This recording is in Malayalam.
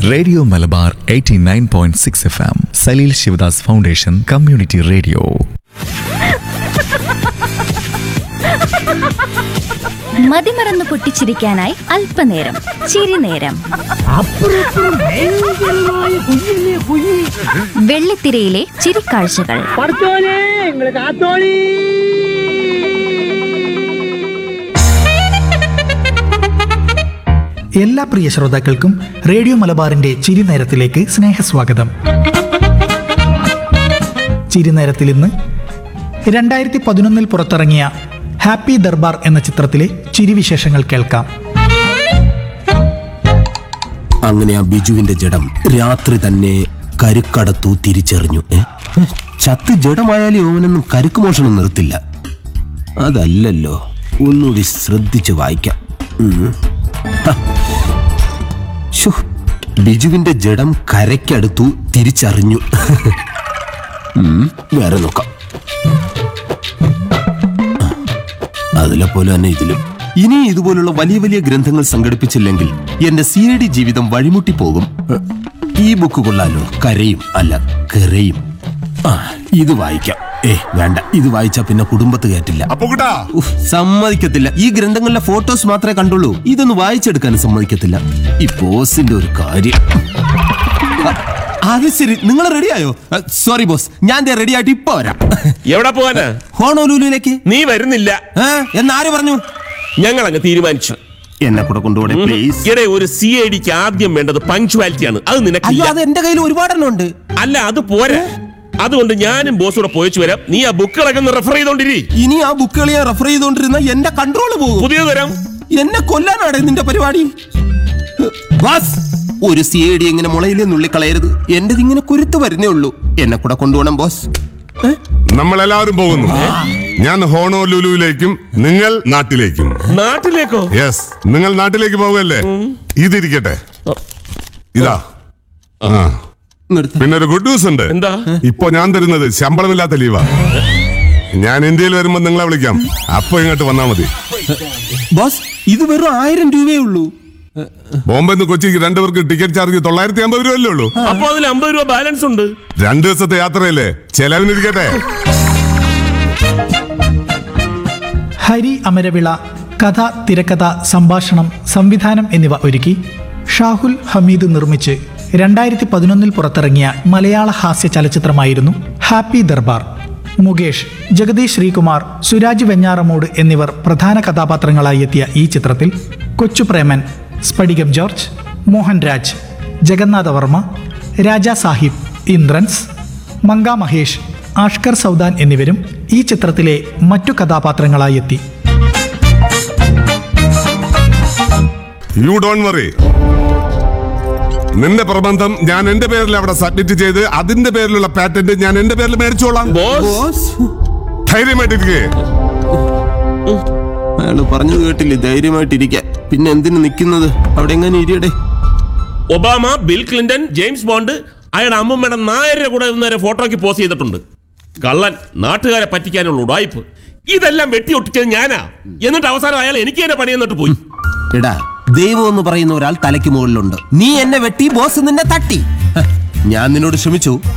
Radio Malabar 89.6 point six F M Saleel Shivadas foundation community radio മതിമറന്ന് പൊട്ടിച്ചിരിക്കാനായി അല്പനേരം ചിരിനേരം വെള്ളിത്തിരയിലെ ചിരിക്കാഴ്ചകൾ പഠിച്ചോനെ നിങ്ങള് കാത്തോളി എല്ലാ പ്രിയ ശ്രോതാക്കൾക്കും റേഡിയോ മലബാറിന്റെ ചിരിനേരത്തിലേക്ക് സ്നേഹസ്വാഗതം ചിരിനേരത്തിൽ ഇന്ന് രണ്ടായിരത്തി പതിനൊന്നിൽ പുറത്തിറങ്ങിയ ഹാപ്പി ദർബാർ എന്ന ചിത്രത്തിലെ ചിരിവിശേഷങ്ങൾ കേൾക്കാം അങ്ങനെ ആ ബിജുവിന്റെ ജഡം രാത്രി തന്നെ കരുക്കടത്തു തിരിച്ചറിഞ്ഞു ഏ? ഏ, ചത്ത് ജഡമായാലും ഓവനൊന്നും കരുക്ക് മോഷണം നിർത്തില്ല അതല്ലല്ലോ ഒന്നുകൂടി ശ്രദ്ധിച്ച് വായിക്കാം ഉം. ഹ. ശ്ശോ, ബിജുവിന്റെ ജഡം കരയ്ക്കടുത്തു തിരിച്ചറിഞ്ഞു ഉം, വേറെ നോക്കാം അതിലെ പോലെ തന്നെ ഇതിലും ഇനി ഇതുപോലുള്ള വലിയ വലിയ ഗ്രന്ഥങ്ങൾ സംഘടിപ്പിച്ചില്ലെങ്കിൽ എന്റെ സി ഐ ഡി ജീവിതം വഴിമുട്ടി പോകും ഈ ബുക്ക് കൊള്ളാലോ കരയും അല്ല കരയും ആ ഇത് വായിക്കാം ഏ വേണ്ട ഇത് വായിച്ചാ പിന്നെ കുടുംബത്ത് കയറ്റില്ല അപ്പുകുട്ടാ ഉഫ്, സമ്മതിക്കത്തില്ല ഈ ഗ്രന്ഥങ്ങളിലെ ഫോട്ടോസ് മാത്രമേ കണ്ടുള്ളൂ ഇതൊന്ന് വായിച്ചെടുക്കാൻ സമ്മതിക്കത്തില്ല ഈ ബോസിന്റെ ഒരു കാര്യം അ- അത് ശരി നിങ്ങൾ റെഡിയായോ സോറി ബോസ് ഞാൻ റെഡി ആയിട്ട് ഇപ്പൊ വരാം എവിടെ പോവാനാ ഹോണോലൂലിലേക്ക് നീ വരുന്നില്ല ഏ എന്നാര് പറഞ്ഞു ഞങ്ങൾ അങ്ങ് തീരുമാനിച്ചു എന്നെ കൂടെ കൊണ്ടുപോണേ പ്ലീസ് ഇടെ ഒരു സി ഐ ഡിക്ക് ആദ്യം വേണ്ടത് പങ്ക്ച്വാലിറ്റി ആണ് അത് അയ്യോ നിനക്കില്ല അത് എന്റെ കയ്യിൽ ഒരുപാടെണ്ണം ഉണ്ട് അല്ല അത് പോരാ അതുകൊണ്ട് ഞാനും ബോസ് കൂടെ പോയിച്ചു വരാം നീ ആ ബുക്കുകളൊക്കെ ഒന്ന് റെഫർ ചെയ്തോണ്ടിരി ഇനി ആ ബുക്കുകൾ ഞാൻ റെഫർ ചെയ്തുകൊണ്ടിരുന്ന എന്റെ കൺട്രോൾ പോകും പുതിയ തരാം എന്നെ കൊല്ലാനാണ് നിന്റെ പരിപാടി വാസ് ഒരു സി ഐ ഡി ഇങ്ങനെ മുളയിലെ നുള്ളിക്കളയരുത് എന്റേത് ഇങ്ങനെ കുരുത്ത് വരുന്നേ ഉള്ളൂ എന്നെ കൂടെ കൊണ്ടുപോകണം ബോസ് ഏ? നമ്മളെല്ലാവരും പോകുന്നു ഞാൻ ഹോണോലുലുവിലേക്കും നിങ്ങൾ നാട്ടിലേക്കും നാട്ടിലേക്കോ യെസ് നിങ്ങൾ നാട്ടിലേക്ക് പോവുകയല്ലേ ഇതിരിക്കട്ടെ ഇതാ ആ നിർത്ത്. പിന്നെ ഒരു ഗുഡ് ന്യൂസ് ഉണ്ട് എന്താ ഇപ്പൊ ഞാൻ തരുന്നത് ശമ്പളമില്ലാത്ത ലീവാ ഞാൻ ഇന്ത്യയിൽ വരുമ്പോ നിങ്ങളെ വിളിക്കാം അപ്പൊ ഇങ്ങോട്ട് വന്നാ മതി ബോസ് ഇത് വെറും ആയിരം രൂപയേ ഉള്ളൂ ബോംബെ നിന്ന് കൊച്ചിക്ക് രണ്ടുപേർക്ക് ടിക്കറ്റ് ചാർജ് തൊള്ളായിരത്തി അമ്പത് രൂപയല്ലേ ഉള്ളൂ അപ്പൊ അതിൽ അമ്പത് രൂപ ബാലൻസ് ഉണ്ട് രണ്ടു ദിവസത്തെ യാത്രയല്ലേ ചെലവിനിരിക്കട്ടെ ഹരി അമരവിള കഥ തിരക്കഥ സംഭാഷണം സംവിധാനം എന്നിവ ഒരുക്കി ഷാഹുൽ ഹമീദ് നിർമ്മിച്ച് രണ്ടായിരത്തി പതിനൊന്നിൽ പുറത്തിറങ്ങിയ മലയാള ഹാസ്യ ചലച്ചിത്രമായിരുന്നു ഹാപ്പി ദർബാർ മുകേഷ് ജഗദീഷ് ശ്രീകുമാർ സുരാജ് വെഞ്ഞാറമൂട് എന്നിവർ പ്രധാന കഥാപാത്രങ്ങളായി എത്തിയ ഈ ചിത്രത്തിൽ കൊച്ചുപ്രേമൻ സ്ഫടികം ജോർജ് മോഹൻരാജ് ജഗന്നാഥവർമ്മ രാജാ സാഹിബ് ഇന്ദ്രൻസ് മങ്ക മഹേഷ് ആഷ്കർ സൗദാൻ എന്നിവരും ഈ ചിത്രത്തിലെ മറ്റു കഥാപാത്രങ്ങളായി എത്തി യു ഡോൺ വറി നിന്റെ പ്രബന്ധം ഞാൻ എന്റെ പേരിൽ അവിടെ സബ്മിറ്റ് ചെയ്ത് അതിന്റെ പേരിലുള്ള പാറ്റന്റ് ഞാൻ എന്റെ പേരിൽ മേടിച്ചോളാം ബോസ് ബോസ് ധൈര്യമായിട്ടിരിക്കേ അയാള് പറഞ്ഞത് കേട്ടില്ലേ ധൈര്യമായിട്ടിരിക്കാൻ പിന്നെ എന്തിനു നിൽക്കുന്നത് അവിടെ എങ്ങനെ ഇരിയടെ Obama Bill Clinton James Bond അയാളുടെ അമ്മമ്മയുടെ നായരുടെ കൂടെ നേരെ ഫോട്ടോയ്ക്ക് പോസ്റ്റ് ചെയ്തിട്ടുണ്ട് കള്ളൻ നാട്ടുകാരെ പറ്റിക്കാനുള്ള ഉടായ്പ് ഇതെല്ലാം വെട്ടി ഒട്ടിച്ചത് ഞാനാ എന്നിട്ട് അവസാനം അയാൾ എനിക്ക് തന്നെ പണി എന്നിട്ട് പോയി എടാ ദൈവം എന്ന് പറയുന്ന ഒരാൾ തലയ്ക്ക് മുകളിലുണ്ട് നീ എന്നെ വെട്ടി ബോസ് നിന്നെ തട്ടി ഹ, ഞാൻ നിന്നോട് ക്ഷമിച്ചു